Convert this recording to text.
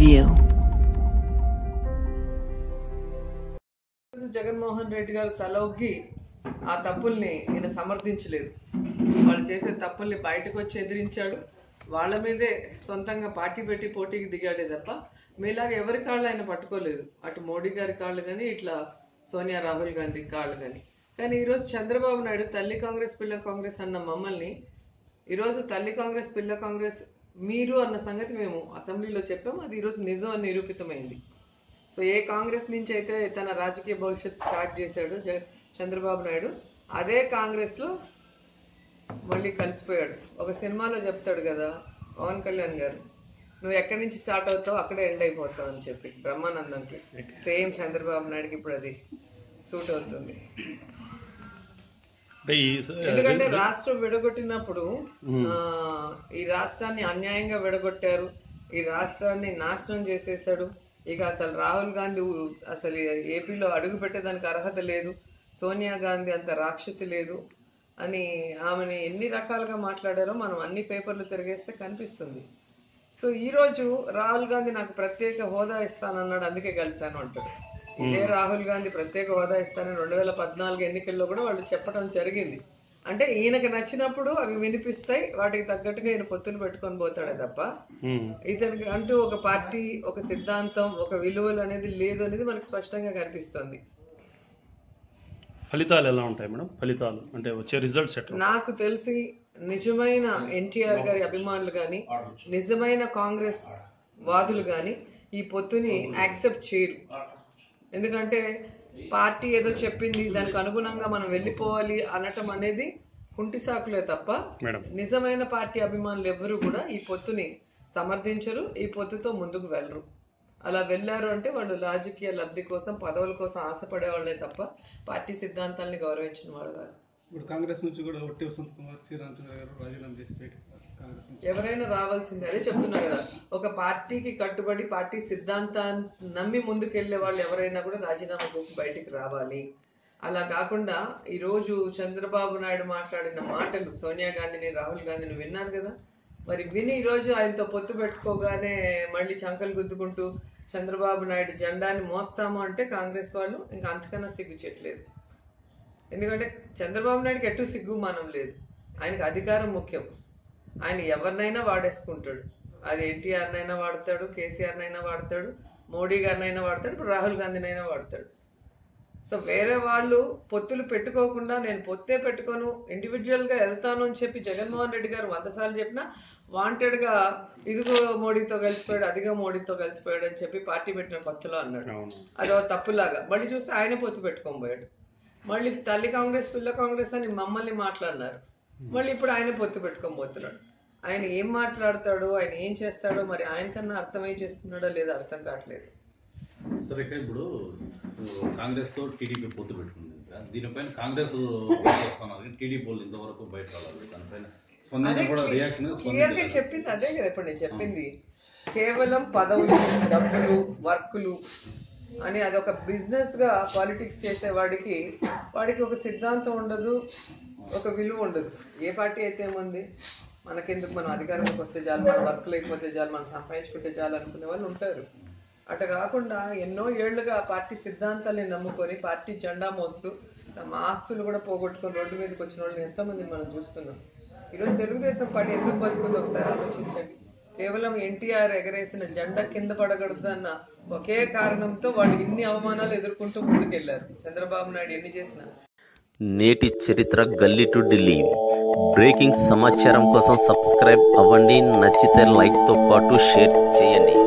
view. రోజు జగన్మోహన్ రెడ్డి గారు తల ఒగ్గి ఆ తప్పుల్ని ఈయన సమర్థించలేదు వాళ్ళు చేసే తప్పుల్ని బయటకు వచ్చి ఎదిరించాడు వాళ్ళ మీదే సొంతంగా పార్టీ పెట్టి పోటీకి దిగాడే తప్ప మీలాగా ఎవరి కాళ్ళు ఆయన పట్టుకోలేదు అటు మోడీ గారి కాళ్ళు కానీ ఇట్లా సోనియా రాహుల్ గాంధీ కాళ్ళు కానీ కానీ ఈరోజు చంద్రబాబు నాయుడు తల్లి కాంగ్రెస్ పిల్ల కాంగ్రెస్ అన్న మమ్మల్ని ఈరోజు తల్లి కాంగ్రెస్ పిల్ల కాంగ్రెస్ మీరు అన్న సంగతి మేము అసెంబ్లీలో చెప్పాము అది ఈరోజు నిజం అని నిరూపితమైంది సో ఏ కాంగ్రెస్ నుంచి అయితే తన రాజకీయ భవిష్యత్తు స్టార్ట్ చేశాడు జ చంద్రబాబు నాయుడు అదే కాంగ్రెస్ లో మళ్ళీ కలిసిపోయాడు ఒక సినిమాలో చెప్తాడు కదా పవన్ కళ్యాణ్ గారు నువ్వు ఎక్కడి నుంచి స్టార్ట్ అవుతావు అక్కడే ఎండ్ అయిపోతావు అని చెప్పి బ్రహ్మానందంకి సేమ్ చంద్రబాబు నాయుడుకి ఇప్పుడు అది సూట్ అవుతుంది అంటే ఈ స- ఎందుకంటే రాష్ట్రం విడగొట్టినప్పుడు ఆ, ఈ రాష్ట్రాన్ని అన్యాయంగా విడగొట్టారు ఈ రాష్ట్రాన్ని నాశనం చేసేసాడు ఇక అసలు రాహుల్ గాంధీ ఊ- అసలు ఏపీలో అడుగు పెట్టేదానికి అర్హత లేదు సోనియా గాంధీ అంత రాక్షసి లేదు అని ఆమెని ఎన్ని రకాలుగా మాట్లాడారో మనం అన్ని పేపర్లు తిరిగేస్తే కనిపిస్తుంది సో ఈ రోజు రాహుల్ గాంధీ నాకు ప్రత్యేక హోదా ఇస్తానన్నాడు అందుకే కలిశాను అంటాడు ఇదే రాహుల్ గాంధీ ప్రత్యేక హోదా ఇస్తానని రెండు వేల పద్నాలుగు ఎన్నికల్లో కూడా వాళ్ళు చెప్పడం జరిగింది అంటే ఈయనకు నచ్చినప్పుడు అవి వినిపిస్తాయి వాటికి తగ్గట్టుగా ఈయన పొత్తులు పెట్టుకొని పోతాడే తప్ప ఉమ్. ఇతనికి అంటూ ఒక పార్టీ ఒక సిద్ధాంతం ఒక విలువలు అనేది లేదు అనేది మనకు స్పష్టంగా కనిపిస్తుంది ఫలితాలు ఎలా ఉంటాయి మేడం ఫలితాలు అంటే వచ్చే రిజల్ట్స్ ఎట్లా నాకు తెలిసి నిజమైన ఎన్టీఆర్ గారి అభిమానులు గాని నిజమైన కాంగ్రెస్ వాదులు గాని ఈ పొత్తుని యాక్సెప్ట్ చేయరు ఎందుకంటే పార్టీ ఏదో చెప్పింది దానికి అనుగుణంగా మనం వెళ్ళిపోవాలి అనటం అనేది కుంటి సాకులే తప్ప మేడం నిజమైన పార్టీ అభిమానులు ఎవ్వరూ కూడా ఈ పొత్తుని సమర్థించరు ఈ పొత్తుతో ముందుకు వెళ్ళరు అలా వెళ్ళారు అంటే వాళ్ళు రాజకీయ లబ్ధి కోసం పదవుల కోసం ఆశపడే వాళ్ళే తప్ప పార్టీ సిద్ధాంతాలని గౌరవించిన వాళ్ళు కాదు ఇప్పుడు కాంగ్రెస్ నుంచి కూడా ఒట్టి వసంత్ కుమార్ శ్రీరామచంద్ర గారు రాజీనామా చేసి బయటకు కాంగ్రెస్ నుంచి ఎవరైనా రావాల్సిందే అదే చెప్తున్నా కదా ఒక పార్టీకి కట్టుబడి పార్టీ సిద్ధాంతాన్ని నమ్మి ముందుకెళ్లే వాళ్ళు ఎవరైనా కూడా రాజీనామా చేసి బయటికి రావాలి అలా కాకుండా ఈ రోజు చంద్రబాబు నాయుడు మాట్లాడిన మాటలు సోనియా గాంధీని రాహుల్ గాంధీని విన్నారు కదా మరి విని ఈ రోజు ఆయనతో పొత్తు పెట్టుకోగానే మళ్ళీ చంకలు గుద్దుకుంటూ చంద్రబాబు నాయుడు జెండాని మోస్తాము అంటే కాంగ్రెస్ వాళ్ళు ఇంకా అంతకన్నా సిగ్గు చేయట్లేదు ఎందుకంటే చంద్రబాబు నాయుడుకి ఎటు సిగ్గు మానం లేదు ఆయనకు అధికారం ముఖ్యం ఆయన ఎవరినైనా వాడేసుకుంటాడు అది ఎన్టీఆర్నైనా వాడతాడు కేసీఆర్నైనా వాడతాడు మోడీ గారినైనా వాడతాడు ఇప్పుడు రాహుల్ గాంధీనైనా వాడతాడు సో వేరే వాళ్ళు పొత్తులు పెట్టుకోకుండా నేను పొత్తే పెట్టుకోను ఇండివిజువల్ గా వెళ్తాను అని చెప్పి జగన్మోహన్ రెడ్డి గారు వంద సార్లు చెప్పినా వాంటెడ్ గా ఇదిగో మోడీతో కలిసిపోయాడు అదిగో మోడీతో కలిసిపోయాడు అని చెప్పి పార్టీ పెట్టిన కొత్తలో అన్నాడు అవును అదో తప్పులాగా మళ్ళీ చూస్తే ఆయన పొత్తు పెట్టుకొని పోయాడు మళ్ళీ తల్లి కాంగ్రెస్ పిల్ల కాంగ్రెస్ అని మమ్మల్ని మాట్లాడినారు మళ్ళీ ఇప్పుడు ఆయన పొత్తు పెట్టుకొని పోతున్నాడు ఆయన ఏం మాట్లాడతాడో ఆయన ఏం చేస్తాడో మరి ఆయన కన్నా అర్థమై చేస్తున్నాడో లేదో అర్థం కావట్లేదు సరే ఇక్కడ ఇప్పుడు కాంగ్రెస్ తో టీడీపీ పొత్తు పెట్టుకుంది కదా. దీనిపైన కాంగ్రెస్ వస్తున్నారు టీడీపీ వాళ్ళు ఇంతవరకు బయట రాలేదు దానిపైన స్పందించి కూడా రియాక్షన్ క్లియర్ గా చెప్పింది అదే కదా ఇప్పుడు నేను చెప్పింది కేవలం పదవులు డబ్బులు వర్కులు అని అదొక బిజినెస్ గా పాలిటిక్స్ చేసే వాడికి వాడికి ఒక సిద్ధాంతం ఉండదు ఒక విలువ ఉండదు ఏ పార్టీ అయితే ఏముంది మనకెందుకు మనం అధికారంలోకి వస్తే చాలు మన వర్క్ లేకపోతే చాలు మనం సంపాదించుకుంటే చాలు అనుకునే వాళ్ళు ఉంటారు అటు కాకుండా ఎన్నో ఏళ్లుగా ఆ పార్టీ సిద్ధాంతాల్ని నమ్ముకొని పార్టీ జెండా మోస్తూ తమ ఆస్తులు కూడా పోగొట్టుకొని రోడ్డు మీదకి వచ్చిన వాళ్ళని ఎంతో మందిని మనం చూస్తున్నాం ఈరోజు తెలుగుదేశం పార్టీ ఎందుకు బతుకుందో ఒకసారి ఆలోచించండి కేవలం ఎన్టీఆర్ ఎగరేసిన జెండా కింద పడగలదు అన్న ఒకే కారణంతో వాళ్ళు ఇన్ని అవమానాలు ఎదుర్కొంటూ ముందుకెళ్లారు చంద్రబాబు నాయుడు ఎన్ని చేసినా నేటి చరిత్ర గల్లీ టు ఢిల్లీ బ్రేకింగ్ సమాచారం కోసం సబ్స్క్రైబ్ అవ్వండి నచ్చితే లైక్తో పాటు షేర్ చేయండి